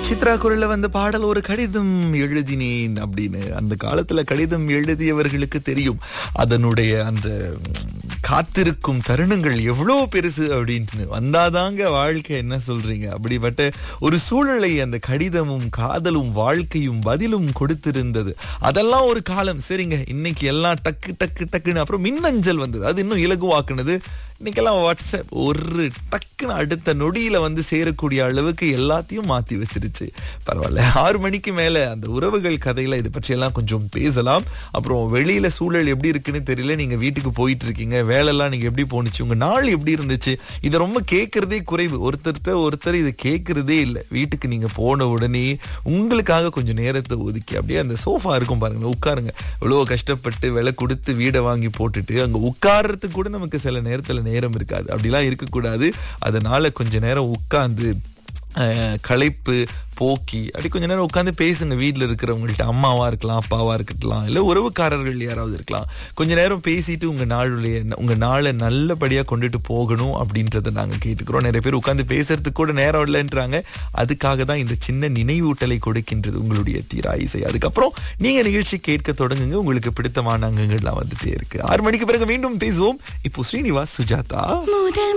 சித்ரா குரல்ல வந்த பாடல் ஒரு கடிதம் எழுதினேன் அப்படின்னு அந்த காலத்துல கடிதம் எழுதியவர்களுக்கு தெரியும் அதனுடைய அந்த ம், காத்திருக்கும் தருணங்கள் எவ்வளவு பெருசு அப்படின்ட்டு வந்தாதாங்க வாழ்க்கை என்ன சொல்றீங்க அப்படிப்பட்ட ஒரு சூழலை அந்த கடிதமும் காதலும் வாழ்க்கையும் பதிலும் கொடுத்திருந்தது அதெல்லாம் ஒரு காலம் சரிங்க இன்னைக்கு எல்லாம் டக்கு டக்கு டக்குன்னு அப்புறம் மின்னஞ்சல் வந்தது அது இன்னும் இலகுவாக்குனது இன்னைக்கெல்லாம் வாட்ஸ்அப் ஒரு டக்குன்னு அடுத்த நொடியில வந்து சேரக்கூடிய அளவுக்கு எல்லாத்தையும் மாத்தி வச்சிருச்சு பரவாயில்ல ஆறு மணிக்கு மேல அந்த உறவுகள் கதையில இதை பற்றி எல்லாம் கொஞ்சம் பேசலாம் அப்புறம் வெளியில சூழல் எப்படி இருக்குன்னு தெரியல நீங்க வீட்டுக்கு போயிட்டு இருக்கீங்க வேலையெல்லாம் நீங்க எப்படி போணுச்சு உங்க நாள் எப்படி இருந்துச்சு இதை ரொம்ப கேட்கறதே குறைவு ஒருத்தர்கிட்ட ஒருத்தர் இதை கேட்கறதே இல்லை வீட்டுக்கு நீங்க போன உடனே உங்களுக்காக கொஞ்சம் நேரத்தை ஒதுக்கி அப்படியே அந்த சோஃபா இருக்கும் பாருங்க உட்காருங்க இவ்வளவு கஷ்டப்பட்டு விலை கொடுத்து வீடை வாங்கி போட்டுட்டு அங்க உட்கார்றதுக்கு கூட நமக்கு சில நேரத்துல நேரம் இருக்காது அப்படிலாம் இருக்கக்கூடாது அதனால கொஞ்ச நேரம் உட்கார்ந்து அஹ், களைப்பு போக்கி அப்படி கொஞ்ச நேரம் உட்காந்து பேசுங்க வீட்டில் இருக்கிறவங்கள்ட்ட அம்மாவா இருக்கலாம் அப்பாவா இருக்கலாம் இல்லை உறவுக்காரர்கள் யாராவது இருக்கலாம் கொஞ்ச நேரம் பேசிட்டு உங்க நாளுடைய உங்க நாளை நல்லபடியா கொண்டுட்டு போகணும் அப்படின்றத நாங்க கேட்டுக்கிறோம் நிறைய பேர் உட்காந்து பேசுறதுக்கு கூட நேரம் இல்லைன்றாங்க அதுக்காக தான் இந்த சின்ன நினைவூட்டலை கொடுக்கின்றது உங்களுடைய தீரா இசை அதுக்கப்புறம் நீங்க நிகழ்ச்சி கேட்க தொடங்குங்க உங்களுக்கு பிடித்தமான அங்கங்கள்லாம் வந்துட்டே இருக்கு ஆறு மணிக்கு பிறகு மீண்டும் பேசுவோம் இப்போ ஸ்ரீனிவாஸ் சுஜாதா முதல்